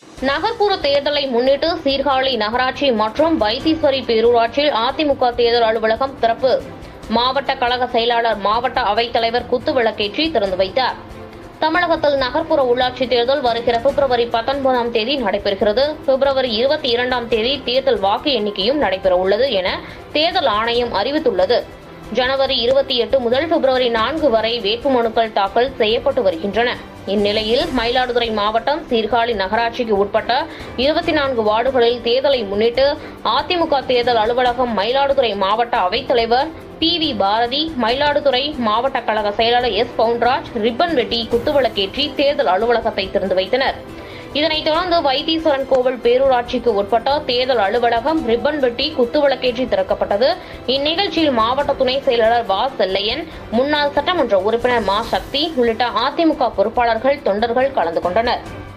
நகர்ப்புற தேர்தலை முன்னிட்டு சீர்காழி நகராட்சி மற்றும் வைத்தீஸ்வரி பேரூராட்சியில் அதிமுக தேர்தல் அலுவலகம் திறப்பு மாவட்ட கழக செயலாளர் மாவட்ட அவைத்தலைவர் குத்துவிளக்கேற்றி திறந்து வைத்தார் தமிழகத்தில் நகர்ப்புற உள்ளாட்சி தேர்தல் வருகிற பிப்ரவரி பத்தொன்பதாம் தேதி நடைபெறுகிறது பிப்ரவரி இருபத்தி இரண்டாம் தேதி தேர்தல் வாக்கு எண்ணிக்கையும் நடைபெற உள்ளது என தேர்தல் ஆணையம் அறிவித்துள்ளது ஜனவரி இருபத்தி எட்டு முதல் பிப்ரவரி நான்கு வரை வேட்புமனுக்கள் தாக்கல் செய்யப்பட்டு வருகின்றன இந்நிலையில் மயிலாடுதுறை மாவட்டம் சீர்காழி நகராட்சிக்கு உட்பட்ட இருபத்தி நான்கு வார்டுகளில் தேர்தலை முன்னிட்டு அதிமுக தேர்தல் அலுவலகம் மயிலாடுதுறை மாவட்ட அவைத்தலைவர் பி வி பாரதி மயிலாடுதுறை மாவட்ட கழக செயலாளர் எஸ் பவுன்ராஜ் ரிப்பன் வெட்டி குத்துவிளக்கேற்றி தேர்தல் அலுவலகத்தை திறந்து வைத்தனர் இதனைத் தொடர்ந்து வைத்தீஸ்வரன் கோவில் பேரூராட்சிக்கு உட்பட்ட தேர்தல் அலுவலகம் ரிப்பன் வெட்டி குத்துவிளக்கேற்றி திறக்கப்பட்டது இந்நிகழ்ச்சியில் மாவட்ட துணை செயலாளர் வா செல்லையன் முன்னாள் சட்டமன்ற உறுப்பினர் மா சக்தி உள்ளிட்ட அதிமுக பொறுப்பாளர்கள் தொண்டர்கள் கலந்து கொண்டனர்